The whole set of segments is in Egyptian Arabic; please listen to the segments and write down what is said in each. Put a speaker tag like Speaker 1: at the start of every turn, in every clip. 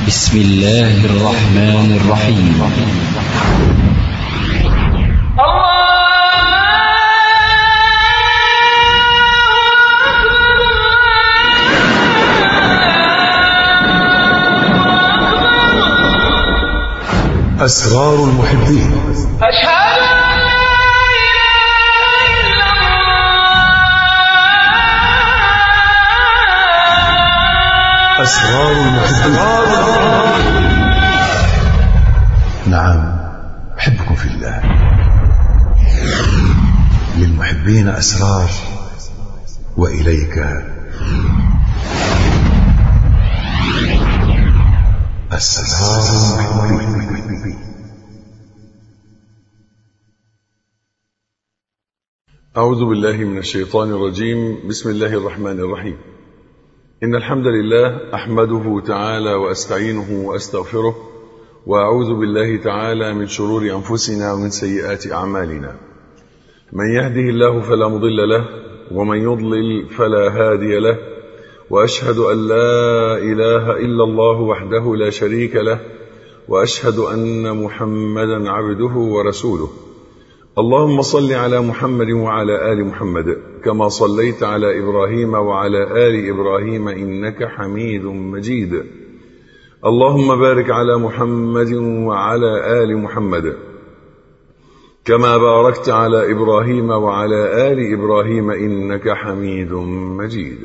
Speaker 1: بسم الله الرحمن الرحيم
Speaker 2: أسرار المحبين
Speaker 3: أشهد أن لا إله إلا الله
Speaker 2: أسرار المحبين نعم أحبكم في الله للمحبين أسرار وإليك أسرار المحبين
Speaker 4: أعوذ بالله من الشيطان الرجيم بسم الله الرحمن الرحيم إن الحمد لله أحمده تعالى وأستعينه وأستغفره وأعوذ بالله تعالى من شرور أنفسنا ومن سيئات أعمالنا من يهده الله فلا مضل له ومن يضلل فلا هادي له وأشهد أن لا إله إلا الله وحده لا شريك له وأشهد أن محمدا عبده ورسوله اللهم صل على محمد وعلى آل محمد كما صليت على إبراهيم وعلى آل إبراهيم إنك حميد مجيد اللهم بارك على محمد وعلى آل محمد كما باركت على إبراهيم وعلى آل إبراهيم إنك حميد مجيد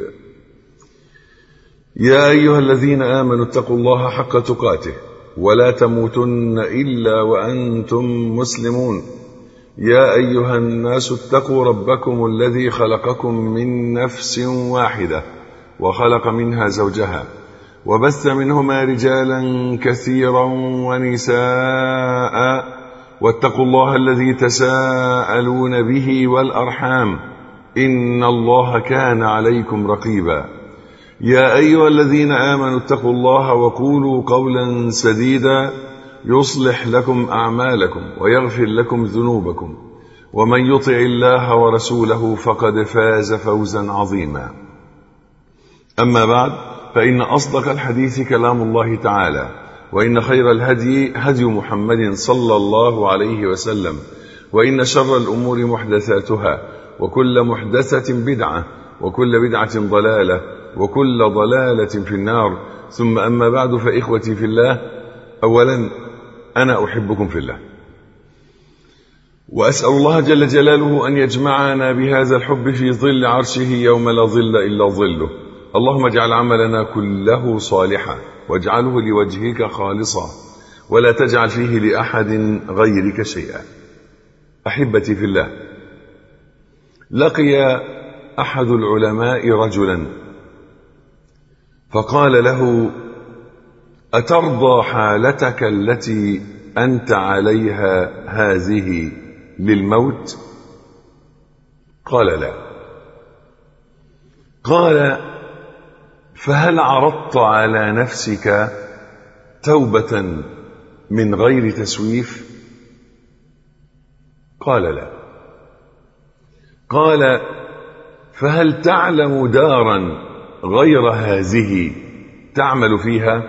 Speaker 4: يا أيها الذين آمنوا اتقوا الله حق تقاته ولا تموتن إلا وأنتم مسلمون يا أيها الناس اتقوا ربكم الذي خلقكم من نفس واحدة وخلق منها زوجها وبث منهما رجالا كثيرا ونساء واتقوا الله الذي تساءلون به والأرحام إن الله كان عليكم رقيبا يا أيها الذين آمنوا اتقوا الله وقولوا قولا سديدا يصلح لكم أعمالكم ويغفر لكم ذنوبكم ومن يطع الله ورسوله فقد فاز فوزا عظيما أما بعد فإن أصدق الحديث كلام الله تعالى وإن خير الهدي هدي محمد صلى الله عليه وسلم وإن شر الأمور محدثاتها وكل محدثة بدعة وكل بدعة ضلالة وكل ضلالة في النار ثم أما بعد فإخوتي في الله أولا أنا أحبكم في الله وأسأل الله جل جلاله أن يجمعنا بهذا الحب في ظل عرشه يوم لا ظل إلا ظله اللهم اجعل عملنا كله صالحا واجعله لوجهك خالصا ولا تجعل فيه لأحد غيرك شيئا أحبتي في الله لقي أحد العلماء رجلا فقال له أترضى حالتك التي أنت عليها هذه للموت قال لا قال فهل عرضت على نفسك توبة من غير تسويف قال لا قال فهل تعلم دارا غير هذه تعمل فيها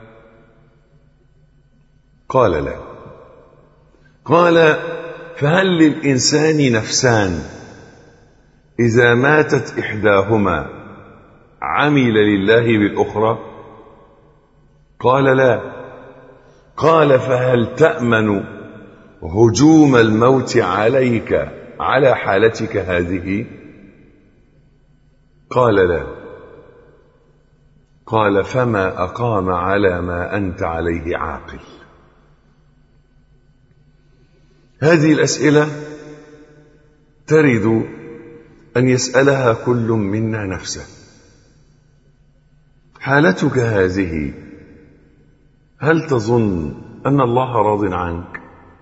Speaker 4: قال لا قال فهل للإنسان نفسان إذا ماتت إحداهما عمل لله بالأخرى قال لا قال فهل تأمن هجوم الموت عليك على حالتك هذه قال لا قال فما أقام على ما أنت عليه عاقل هذه الأسئلة ترد أن يسألها كل منا نفسه حالتك هذه هل تظن أن الله راض عنك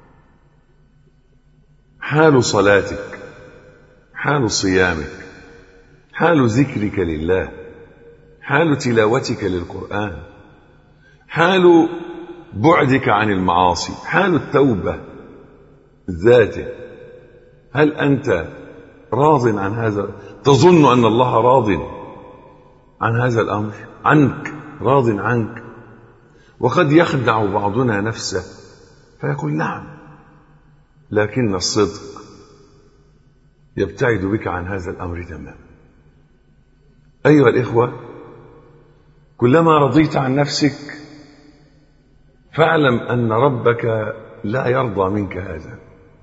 Speaker 4: حال صلاتك حال صيامك حال ذكرك لله حال تلاوتك للقرآن حال بعدك عن المعاصي حال التوبة ذاته هل أنت راض عن هذا تظن أن الله راض عن هذا الأمر عنك راض عنك وقد يخدع بعضنا نفسه فيقول نعم لكن الصدق يبتعد بك عن هذا الامر تماما ايها الاخوه كلما رضيت عن نفسك فاعلم ان ربك لا يرضى منك هذا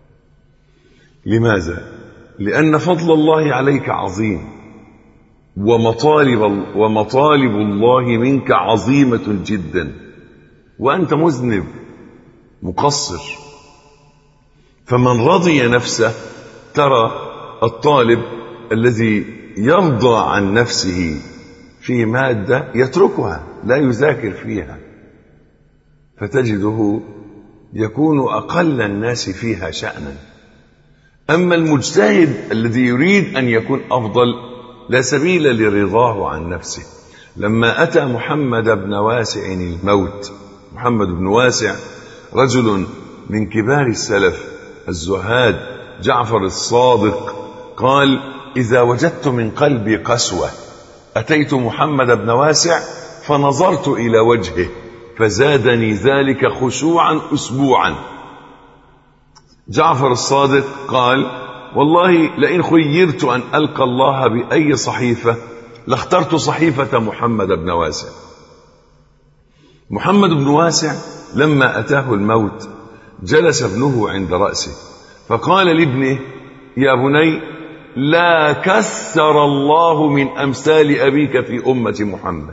Speaker 4: لماذا لان فضل الله عليك عظيم ومطالب ومطالب الله منك عظيمه جدا وانت مذنب مقصر فمن رضي نفسه ترى الطالب الذي يرضى عن نفسه في ماده يتركها لا يذاكر فيها فتجده يكون اقل الناس فيها شانا اما المجتهد الذي يريد ان يكون افضل لا سبيل لرضاه عن نفسه لما اتى محمد بن واسع الموت محمد بن واسع رجل من كبار السلف الزهاد جعفر الصادق قال اذا وجدت من قلبي قسوه اتيت محمد بن واسع فنظرت الى وجهه فزادني ذلك خشوعا اسبوعا جعفر الصادق قال والله لئن خيرت ان القى الله باي صحيفه لاخترت صحيفه محمد بن واسع محمد بن واسع لما اتاه الموت جلس ابنه عند راسه فقال لابنه يا بني لا كثر الله من امثال ابيك في امه محمد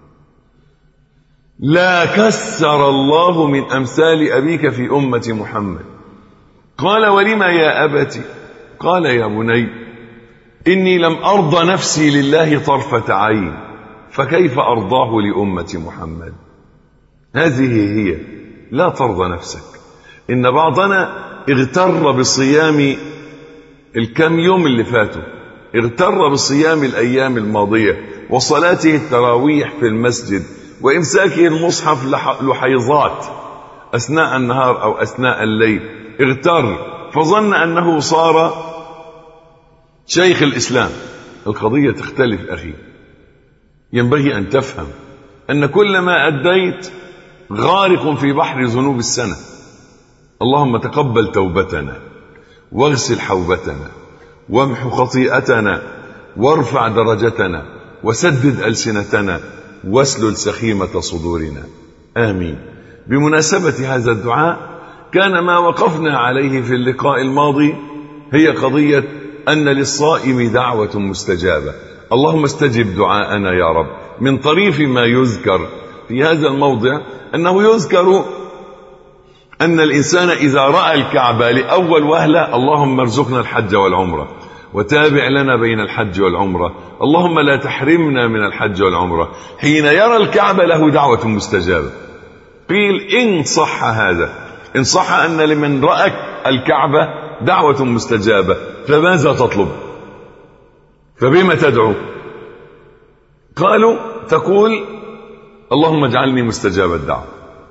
Speaker 4: لا كثر الله من امثال ابيك في امه محمد قال ولما يا ابت قال يا بني اني لم ارضى نفسي لله طرفه عين فكيف ارضاه لامه محمد هذه هي لا ترضى نفسك ان بعضنا اغتر بصيام الكم يوم اللي فاتوا اغتر بصيام الايام الماضيه وصلاته التراويح في المسجد وامساكه المصحف لحيظات اثناء النهار او اثناء الليل اغتر فظن انه صار شيخ الاسلام القضيه تختلف اخي ينبغي ان تفهم ان كل ما اديت غارق في بحر ذنوب السنه اللهم تقبل توبتنا واغسل حوبتنا وامح خطيئتنا وارفع درجتنا وسدد السنتنا واسلل سخيمه صدورنا امين بمناسبه هذا الدعاء كان ما وقفنا عليه في اللقاء الماضي هي قضيه ان للصائم دعوه مستجابه اللهم استجب دعاءنا يا رب من طريف ما يذكر في هذا الموضع انه يذكر ان الانسان اذا راى الكعبه لاول وهله اللهم ارزقنا الحج والعمره وتابع لنا بين الحج والعمره اللهم لا تحرمنا من الحج والعمره حين يرى الكعبه له دعوه مستجابه قيل ان صح هذا ان صح ان لمن راى الكعبه دعوه مستجابه فماذا تطلب فبما تدعو قالوا تقول اللهم اجعلني مستجاب الدعوه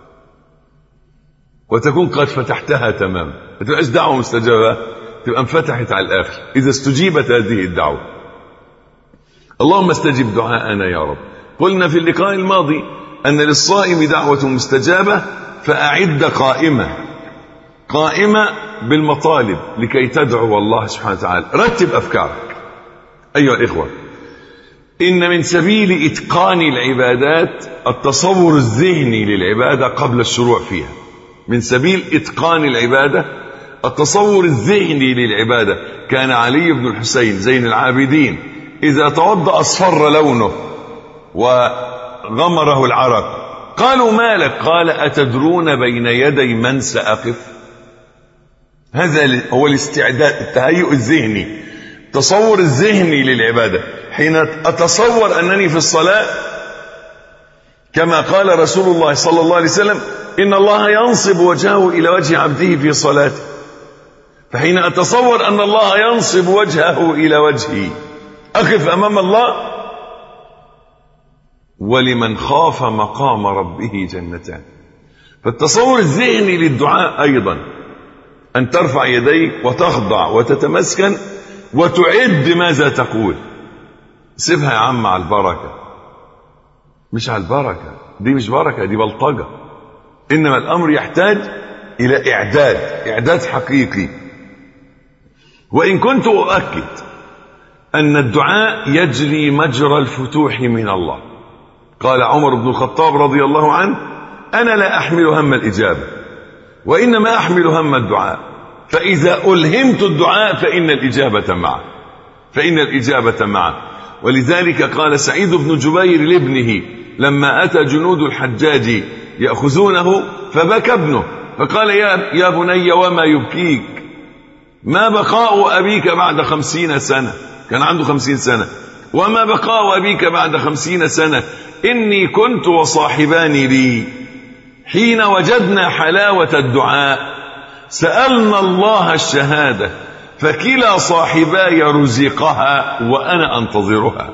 Speaker 4: وتكون قد فتحتها تماما ما تبقاش دعوه مستجابه تبقى انفتحت على الاخر اذا استجيبت هذه الدعوه اللهم استجب دعاءنا يا رب قلنا في اللقاء الماضي ان للصائم دعوه مستجابه فاعد قائمه قائمه بالمطالب لكي تدعو الله سبحانه وتعالى رتب افكارك ايها الاخوه ان من سبيل اتقان العبادات التصور الذهني للعباده قبل الشروع فيها من سبيل اتقان العباده التصور الذهني للعباده كان علي بن الحسين زين العابدين اذا توضا اصفر لونه وغمره العرق قالوا ما لك قال اتدرون بين يدي من ساقف هذا هو الاستعداد التهيؤ الذهني التصور الذهني للعباده حين اتصور انني في الصلاه كما قال رسول الله صلى الله عليه وسلم ان الله ينصب وجهه الى وجه عبده في صلاته فحين اتصور ان الله ينصب وجهه الى وجهي اقف امام الله ولمن خاف مقام ربه جنتان فالتصور الذهني للدعاء ايضا ان ترفع يديك وتخضع وتتمسكن وتعد ماذا تقول سيبها يا عم على البركه مش على البركه دي مش بركه دي بلطجه إنما الأمر يحتاج إلى إعداد إعداد حقيقي وإن كنت أؤكد أن الدعاء يجري مجرى الفتوح من الله قال عمر بن الخطاب رضي الله عنه أنا لا أحمل هم الإجابة وإنما أحمل هم الدعاء فإذا ألهمت الدعاء فإن الإجابة معه فإن الإجابة معه ولذلك قال سعيد بن جبير لابنه لما أتى جنود الحجاج يأخذونه فبكى ابنه فقال يا, يا بني وما يبكيك ما بقاء أبيك بعد خمسين سنة كان عنده خمسين سنة وما بقاء أبيك بعد خمسين سنة إني كنت وصاحبان لي حين وجدنا حلاوة الدعاء سألنا الله الشهادة فكلا صاحباي رزقها وأنا أنتظرها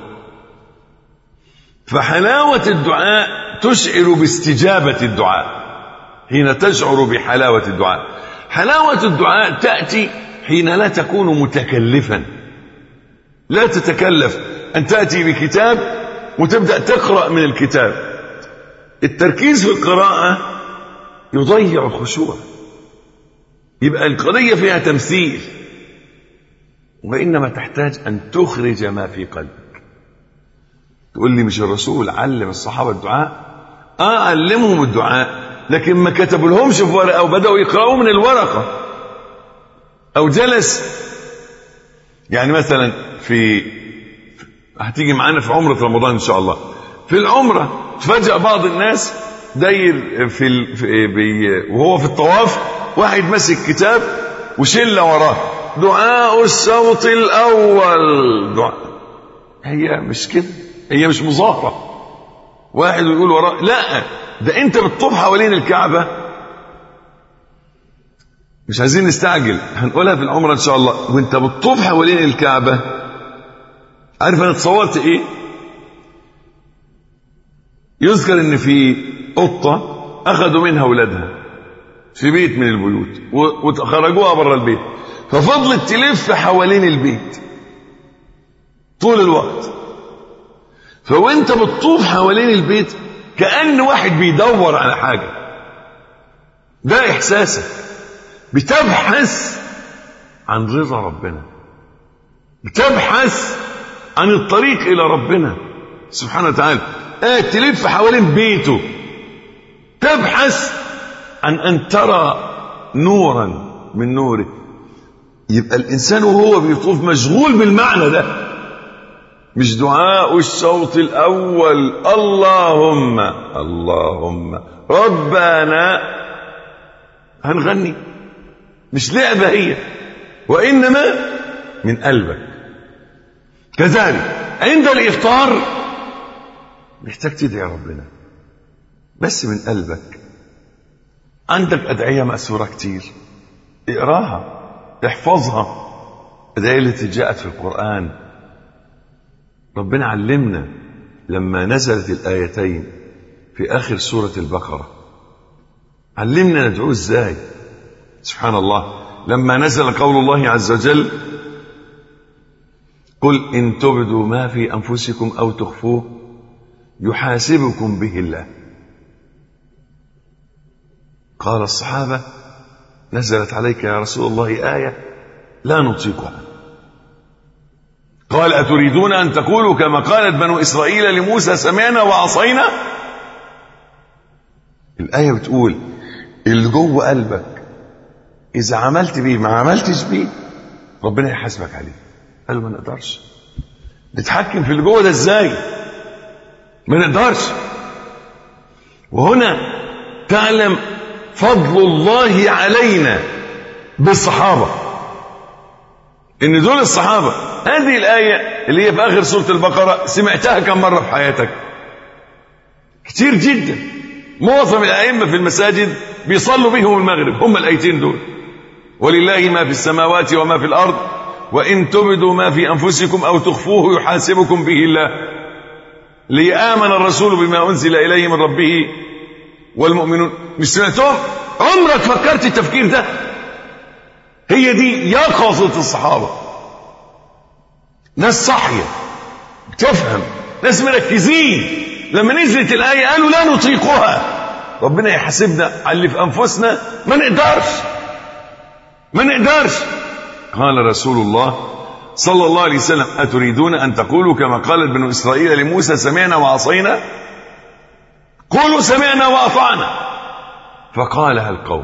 Speaker 4: فحلاوة الدعاء تشعر باستجابة الدعاء حين تشعر بحلاوة الدعاء حلاوة الدعاء تأتي حين لا تكون متكلفا لا تتكلف أن تأتي بكتاب وتبدأ تقرأ من الكتاب التركيز في القراءة يضيع الخشوع يبقى القضية فيها تمثيل وإنما تحتاج أن تخرج ما في قلبك تقول لي مش الرسول علم الصحابة الدعاء آه علمهم الدعاء لكن ما كتبوا لهمش في ورقة وبدأوا يقرأوا من الورقة أو جلس يعني مثلا في هتيجي معانا في عمرة رمضان إن شاء الله في العمرة تفاجأ بعض الناس داير في, ال... في بي... وهو في الطواف واحد ماسك كتاب وشلة وراه دعاء الصوت الأول دعاء هي مش كده هي مش مظاهرة واحد يقول وراه لا ده انت بتطوف حوالين الكعبة مش عايزين نستعجل هنقولها في العمرة ان شاء الله وانت بتطوف حوالين الكعبة عارف انا اتصورت ايه يذكر ان في قطة اخذوا منها ولادها في بيت من البيوت وخرجوها بره البيت ففضلت تلف حوالين البيت طول الوقت فوانت بتطوف حوالين البيت كأن واحد بيدور على حاجة ده إحساسك بتبحث عن رضا ربنا بتبحث عن الطريق إلى ربنا سبحانه وتعالى آه تلف حوالين بيته تبحث عن أن ترى نورا من نوره يبقى الإنسان وهو بيطوف مشغول بالمعنى ده مش دعاء الصوت الأول اللهم اللهم ربنا هنغني مش لعبة هي وإنما من قلبك كذلك عند الإفطار محتاج تدعي ربنا بس من قلبك عندك أدعية مأسورة كتير اقراها احفظها الأدعية التي جاءت في القرآن ربنا علمنا لما نزلت الآيتين في آخر سورة البقرة علمنا ندعوه ازاي سبحان الله لما نزل قول الله عز وجل قل إن تبدوا ما في أنفسكم أو تخفوه يحاسبكم به الله قال الصحابة نزلت عليك يا رسول الله آية لا نطيقها قال أتريدون أن تقولوا كما قالت بنو إسرائيل لموسى سمعنا وعصينا الآية بتقول اللي جوه قلبك إذا عملت بيه ما عملتش بيه ربنا يحاسبك عليه قالوا ما نقدرش نتحكم في اللي جوه ده ازاي ما نقدرش وهنا تعلم فضل الله علينا بالصحابة ان دول الصحابة هذه الآية اللي هي في آخر سورة البقرة سمعتها كم مرة في حياتك كتير جدا معظم الأئمة في المساجد بيصلوا بهم المغرب هم الآيتين دول ولله ما في السماوات وما في الأرض وإن تبدوا ما في أنفسكم أو تخفوه يحاسبكم به الله ليآمن الرسول بما أنزل إليه من ربه والمؤمنون مش سمعتهم عمرك فكرت التفكير ده هي دي يقظة الصحابة ناس صاحية بتفهم ناس مركزين لما نزلت الآية قالوا لا نطيقها ربنا يحاسبنا على اللي في انفسنا ما نقدرش ما نقدرش قال رسول الله صلى الله عليه وسلم أتريدون أن تقولوا كما قالت بنو إسرائيل لموسى سمعنا وعصينا قولوا سمعنا وأطعنا فقالها القوم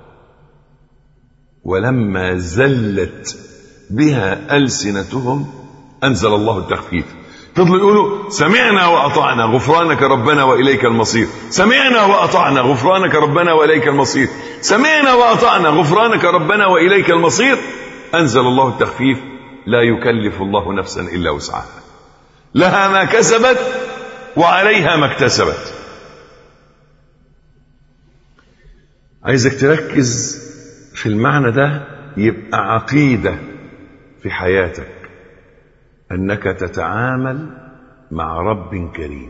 Speaker 4: ولما زلت بها ألسنتهم أنزل الله التخفيف فضلوا يقولوا سمعنا وأطعنا غفرانك ربنا وإليك المصير سمعنا وأطعنا غفرانك ربنا وإليك المصير سمعنا وأطعنا غفرانك ربنا وإليك المصير أنزل الله التخفيف لا يكلف الله نفسا إلا وسعها لها ما كسبت وعليها ما اكتسبت عايزك تركز في المعنى ده يبقى عقيدة في حياتك أنك تتعامل مع رب كريم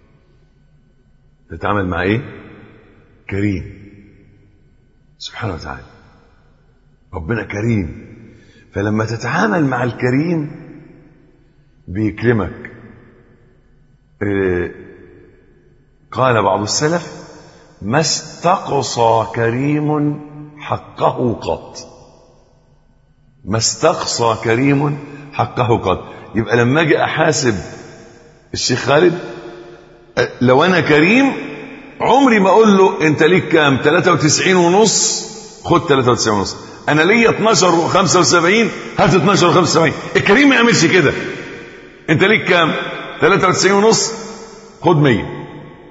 Speaker 4: تتعامل مع إيه؟ كريم سبحانه وتعالى ربنا كريم فلما تتعامل مع الكريم بيكرمك إيه قال بعض السلف ما استقصى كريم حقه قط ما استقصى كريم حقه قط يبقى لما اجي احاسب الشيخ خالد لو انا كريم عمري ما اقول له انت ليك كام 93 ونص خد 93 ونص انا ليا 12 و75 هات 12 و75 الكريم ما يعملش كده انت ليك كام 93 ونص خد 100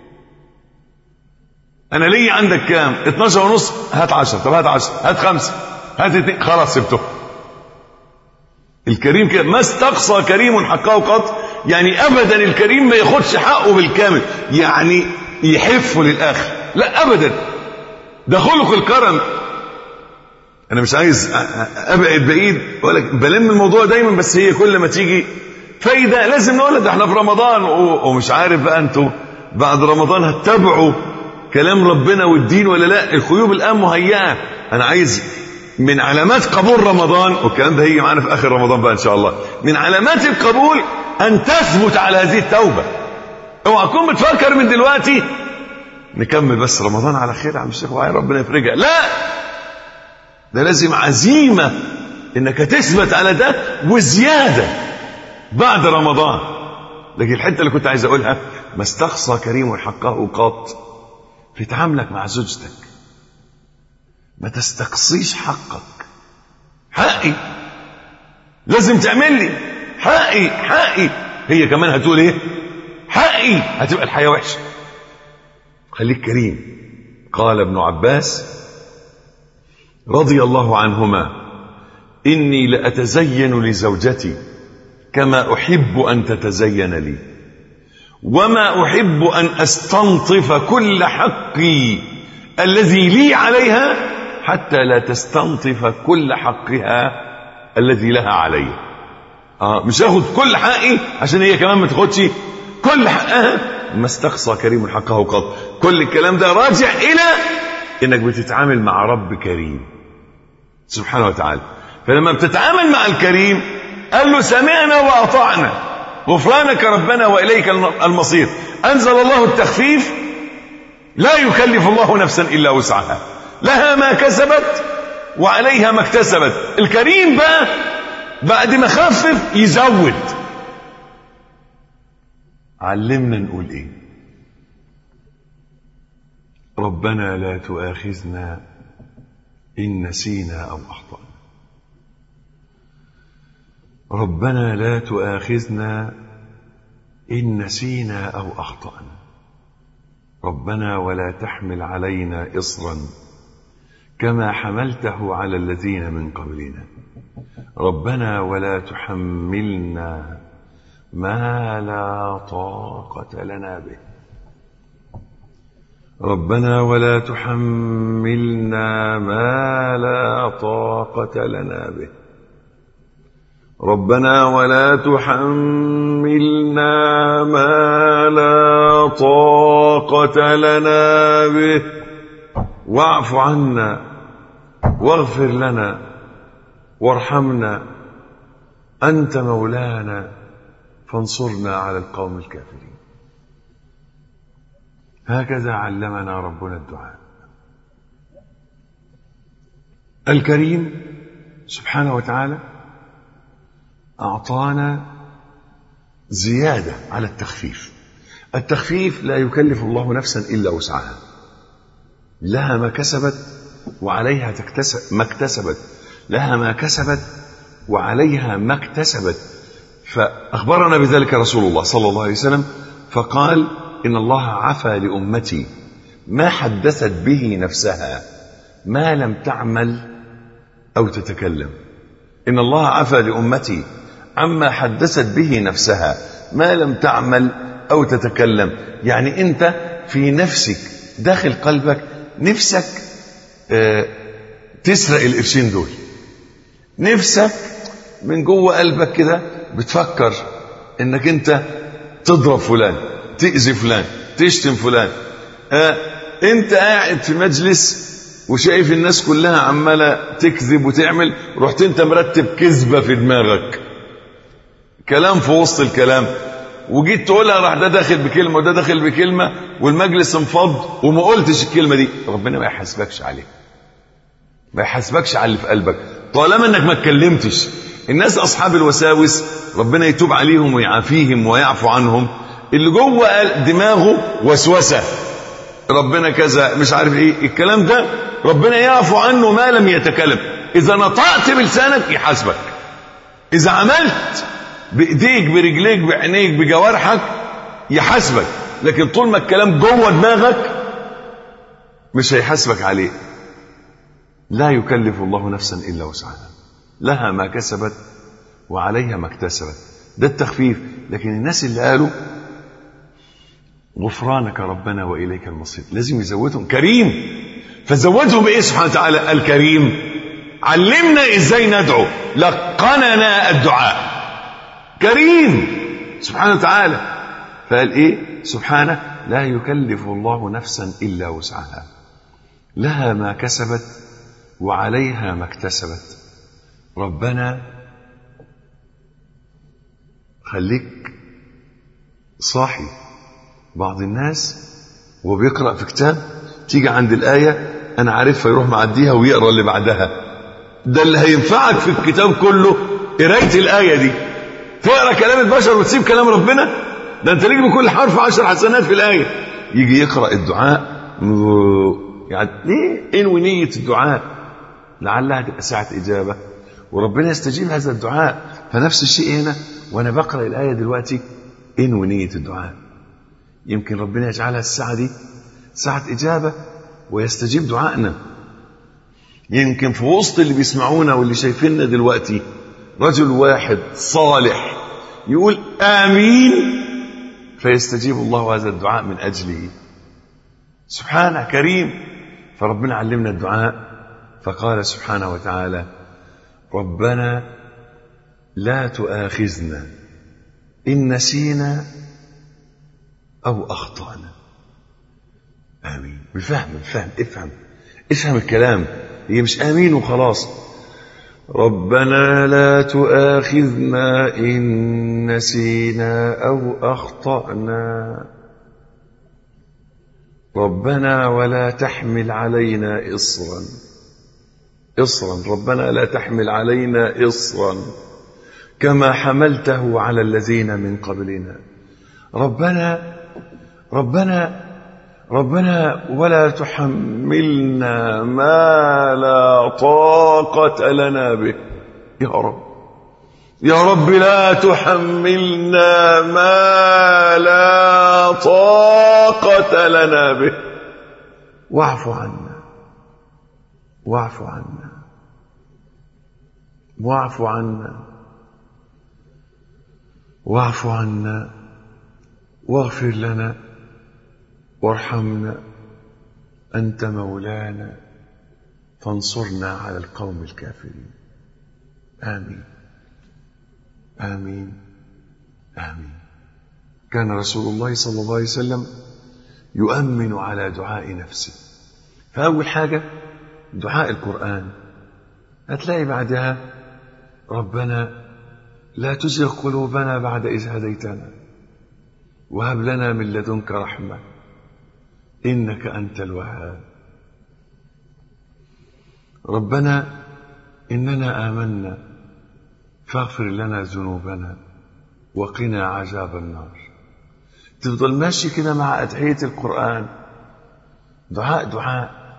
Speaker 4: انا ليا عندك كام 12 ونص هات 10 طب هات 10 هات 5 هات 2 خلاص سبته الكريم كده ما استقصى كريم حقه قط يعني ابدا الكريم ما ياخدش حقه بالكامل يعني يحفه للاخر لا ابدا ده خلق الكرم انا مش عايز ابعد بعيد ولا بلم الموضوع دايما بس هي كل ما تيجي فايده لازم نقول ده احنا في رمضان ومش عارف بقى انتوا بعد رمضان هتتابعوا كلام ربنا والدين ولا لا الخيوب الان مهيئه انا عايز من علامات قبول رمضان والكلام ده هيجي معانا في اخر رمضان بقى ان شاء الله من علامات القبول ان تثبت على هذه التوبه اوعى تكون بتفكر من دلوقتي نكمل بس رمضان على خير يا عم الشيخ وعي ربنا يفرجها لا ده لازم عزيمه انك تثبت على ده وزياده بعد رمضان لكن الحته اللي كنت عايز اقولها ما استقصى كريم حقه قط في تعاملك مع زوجتك ما تستقصيش حقك حقي لازم تعمل لي حقي حقي هي كمان هتقول ايه حقي هتبقى الحياه وحشه خليك كريم قال ابن عباس رضي الله عنهما اني لاتزين لزوجتي كما احب ان تتزين لي وما احب ان استنطف كل حقي الذي لي عليها حتى لا تستنطف كل حقها الذي لها علي اه مش هاخد كل حقي عشان هي كمان ما تاخدش كل حقها ما استقصى كريم حقه قط كل الكلام ده راجع الى انك بتتعامل مع رب كريم سبحانه وتعالى فلما بتتعامل مع الكريم قال له سمعنا واطعنا غفرانك ربنا واليك المصير انزل الله التخفيف لا يكلف الله نفسا الا وسعها لها ما كسبت وعليها ما اكتسبت الكريم بقى بعد ما خفف يزود علمنا نقول ايه ربنا لا تؤاخذنا ان نسينا او اخطانا ربنا لا تؤاخذنا ان نسينا او اخطانا ربنا ولا تحمل علينا اصرا كما حملته على الذين من قبلنا ربنا ولا تحملنا ما لا طاقه لنا به ربنا ولا تحملنا ما لا طاقه لنا به ربنا ولا تحملنا ما لا طاقة لنا به واعف عنا واغفر لنا وارحمنا أنت مولانا فانصرنا على القوم الكافرين هكذا علمنا ربنا الدعاء الكريم سبحانه وتعالى أعطانا زيادة على التخفيف التخفيف لا يكلف الله نفسا إلا وسعها لها ما كسبت وعليها تكتسب ما اكتسبت لها ما كسبت وعليها ما اكتسبت فأخبرنا بذلك رسول الله صلى الله عليه وسلم فقال إن الله عفى لأمتي ما حدثت به نفسها ما لم تعمل أو تتكلم إن الله عفى لأمتي عما حدثت به نفسها ما لم تعمل أو تتكلم يعني أنت في نفسك داخل قلبك نفسك آه، تسرق القرشين دول نفسك من جوه قلبك كده بتفكر انك انت تضرب فلان تأذي فلان تشتم فلان آه انت قاعد في مجلس وشايف الناس كلها عماله تكذب وتعمل رحت انت مرتب كذبه في دماغك كلام في وسط الكلام وجيت تقولها راح ده داخل بكلمه وده داخل بكلمه والمجلس انفض وما قلتش الكلمه دي ربنا ما يحاسبكش عليها ما يحاسبكش على اللي في قلبك طالما انك ما اتكلمتش الناس اصحاب الوساوس ربنا يتوب عليهم ويعافيهم ويعفو عنهم اللي جوه قل- دماغه وسوسه ربنا كذا مش عارف ايه الكلام ده ربنا يعفو عنه ما لم يتكلم اذا نطقت بلسانك يحاسبك اذا عملت بايديك برجليك بعينيك بجوارحك يحاسبك لكن طول ما الكلام جوه دماغك مش هيحاسبك عليه لا يكلف الله نفسا الا وسعها لها ما كسبت وعليها ما اكتسبت ده التخفيف لكن الناس اللي قالوا غفرانك ربنا واليك المصير لازم يزودهم كريم فزودهم بايه سبحانه وتعالى الكريم علمنا ازاي ندعو لقننا الدعاء كريم سبحانه وتعالى فقال ايه سبحانه لا يكلف الله نفسا الا وسعها لها ما كسبت وعليها ما اكتسبت ربنا خليك صاحي بعض الناس وهو بيقرأ في كتاب تيجي عند الآية أنا عارفها يروح معديها ويقرأ اللي بعدها ده اللي هينفعك في الكتاب كله قراية الآية دي تقرأ كلام البشر وتسيب كلام ربنا ده أنت ليك بكل حرف عشر حسنات في الآية يجي يقرأ الدعاء يعني ليه انوي نية الدعاء لعلها تبقى ساعة إجابة وربنا يستجيب هذا الدعاء فنفس الشيء هنا وأنا بقرأ الآية دلوقتي انوي نية الدعاء يمكن ربنا يجعلها الساعة دي ساعة إجابة ويستجيب دعائنا يمكن في وسط اللي بيسمعونا واللي شايفيننا دلوقتي رجل واحد صالح يقول آمين فيستجيب الله هذا الدعاء من أجله سبحانه كريم فربنا علمنا الدعاء فقال سبحانه وتعالى ربنا لا تؤاخذنا إن نسينا أو أخطأنا آمين بالفهم بالفهم افهم افهم الكلام هي مش آمين وخلاص ربنا لا تؤاخذنا إن نسينا أو أخطأنا ربنا ولا تحمل علينا إصرا إصرا ربنا لا تحمل علينا إصرا كما حملته على الذين من قبلنا ربنا ربنا ربنا ولا تحملنا ما لا طاقة لنا به يا رب يا رب لا تحملنا ما لا طاقة لنا به واعف عنا واعف عنا واعف عنا واعف عنا واغفر لنا وارحمنا أنت مولانا فانصرنا على القوم الكافرين آمين آمين آمين كان رسول الله صلى الله عليه وسلم يؤمن على دعاء نفسه فأول حاجة دعاء القرآن هتلاقي بعدها ربنا لا تزغ قلوبنا بعد إذ هديتنا وهب لنا من لدنك رحمة إنك أنت الوهاب ربنا إننا آمنا فاغفر لنا ذنوبنا وقنا عذاب النار تفضل ماشي كده مع أدعية القرآن دعاء دعاء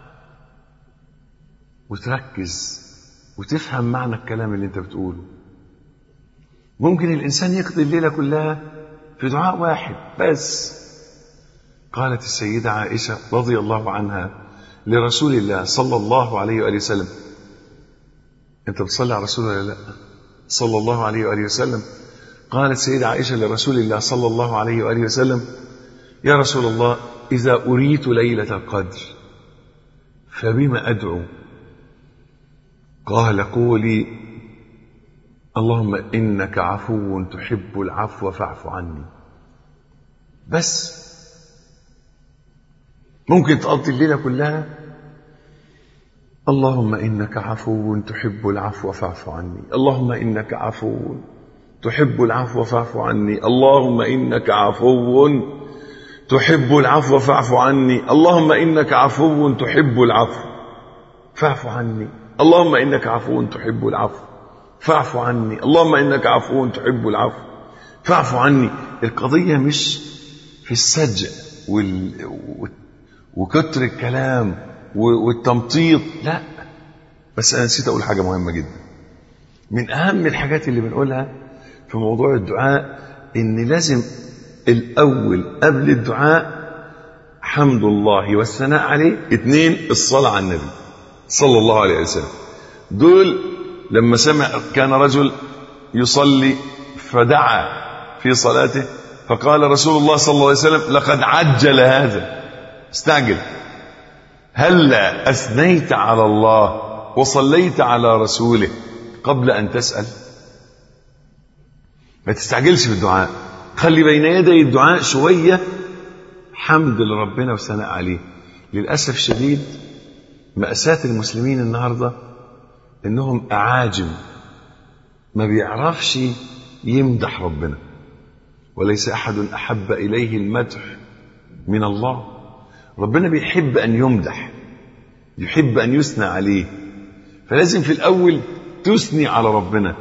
Speaker 4: وتركز وتفهم معنى الكلام اللي انت بتقوله ممكن الإنسان يقضي الليلة كلها في دعاء واحد بس قالت السيدة عائشة رضي الله عنها لرسول الله صلى الله عليه وآله وسلم أنت بتصلي على رسول الله لا صلى الله عليه وآله وسلم قالت سيدة عائشة لرسول الله صلى الله عليه وآله وسلم يا رسول الله إذا أريت ليلة القدر فبما أدعو قال قولي اللهم إنك عفو تحب العفو فاعف عني بس ممكن تقضي الليلة كلها اللهم إنك عفو تحب العفو فاعف عني اللهم إنك عفو تحب العفو فاعف عني اللهم إنك عفو تحب العفو فاعف عني اللهم إنك عفو تحب العفو فاعف عني اللهم إنك عفو تحب العفو فاعف عني اللهم إنك عفو تحب العفو فاعف عني القضية مش في السجع وال... وكتر الكلام والتمطيط لا بس أنا نسيت أقول حاجة مهمة جدا من أهم الحاجات اللي بنقولها في موضوع الدعاء إن لازم الأول قبل الدعاء حمد الله والثناء عليه اثنين الصلاة على النبي صلى الله عليه وسلم دول لما سمع كان رجل يصلي فدعا في صلاته فقال رسول الله صلى الله عليه وسلم لقد عجل هذا استعجل هلا اثنيت على الله وصليت على رسوله قبل ان تسال ما تستعجلش في الدعاء خلي بين يدي الدعاء شويه حمد لربنا وثناء عليه للاسف الشديد ماساه المسلمين النهارده انهم اعاجم ما بيعرفش يمدح ربنا وليس احد احب اليه المدح من الله ربنا بيحب ان يمدح يحب ان يثنى عليه فلازم في الاول تثني على ربنا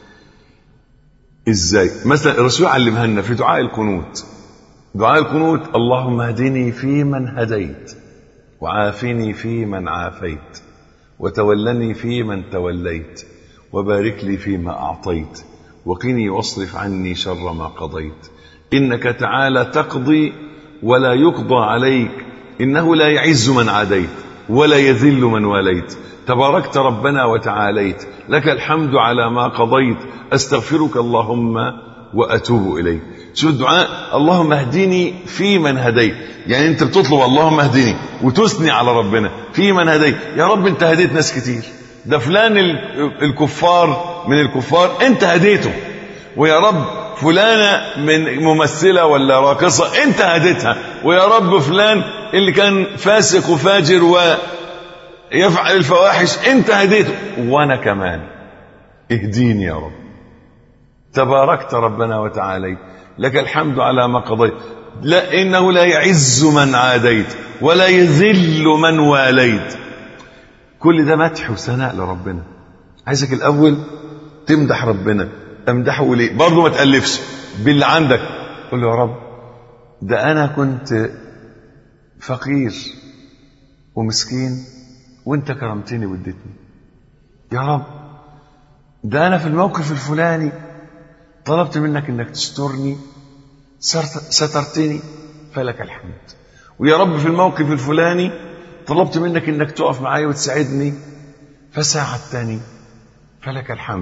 Speaker 4: ازاي مثلا الرسول علمها لنا في دعاء القنوت دعاء القنوت اللهم اهدني فيمن هديت وعافني فيمن عافيت وتولني فيمن توليت وبارك لي فيما اعطيت وقني واصرف عني شر ما قضيت انك تعالى تقضي ولا يقضى عليك انه لا يعز من عاديت ولا يذل من واليت تباركت ربنا وتعاليت لك الحمد على ما قضيت استغفرك اللهم واتوب اليك شو الدعاء اللهم اهدني في من هديت يعني انت بتطلب اللهم اهدني وتثني على ربنا في من هديت يا رب انت هديت ناس كتير ده فلان الكفار من الكفار انت هديته ويا رب فلانة من ممثلة ولا راقصة انت هديتها ويا رب فلان اللي كان فاسق وفاجر ويفعل الفواحش انت هديته وانا كمان اهديني يا رب تباركت ربنا وتعاليت لك الحمد على ما قضيت لا انه لا يعز من عاديت ولا يذل من واليت كل ده مدح وثناء لربنا عايزك الاول تمدح ربنا امدحه ليه برضه ما تالفش باللي عندك قول له يا رب ده انا كنت فقير ومسكين وانت كرمتني واديتني يا رب ده انا في الموقف الفلاني طلبت منك انك تسترني سترتني فلك الحمد ويا رب في الموقف الفلاني طلبت منك انك تقف معايا وتساعدني فساعدتني فلك الحمد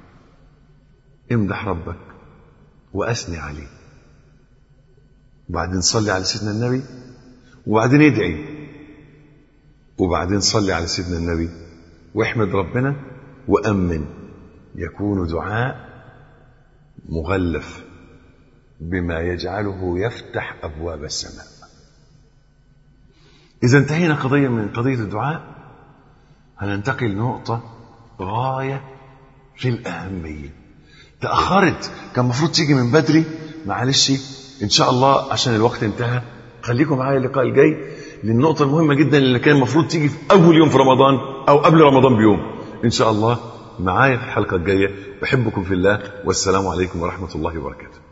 Speaker 4: امدح ربك واثني عليه وبعدين صلي على سيدنا النبي وبعدين ادعي وبعدين صلي على سيدنا النبي واحمد ربنا وامن يكون دعاء مغلف بما يجعله يفتح ابواب السماء اذا انتهينا قضيه من قضيه الدعاء هننتقل لنقطه غايه في الاهميه تاخرت كان المفروض تيجي من بدري معلش ان شاء الله عشان الوقت انتهى خليكم معايا اللقاء الجاي للنقطة المهمة جدا اللي كان المفروض تيجي في أول يوم في رمضان أو قبل رمضان بيوم إن شاء الله معايا في الحلقة الجاية بحبكم في الله والسلام عليكم ورحمة الله وبركاته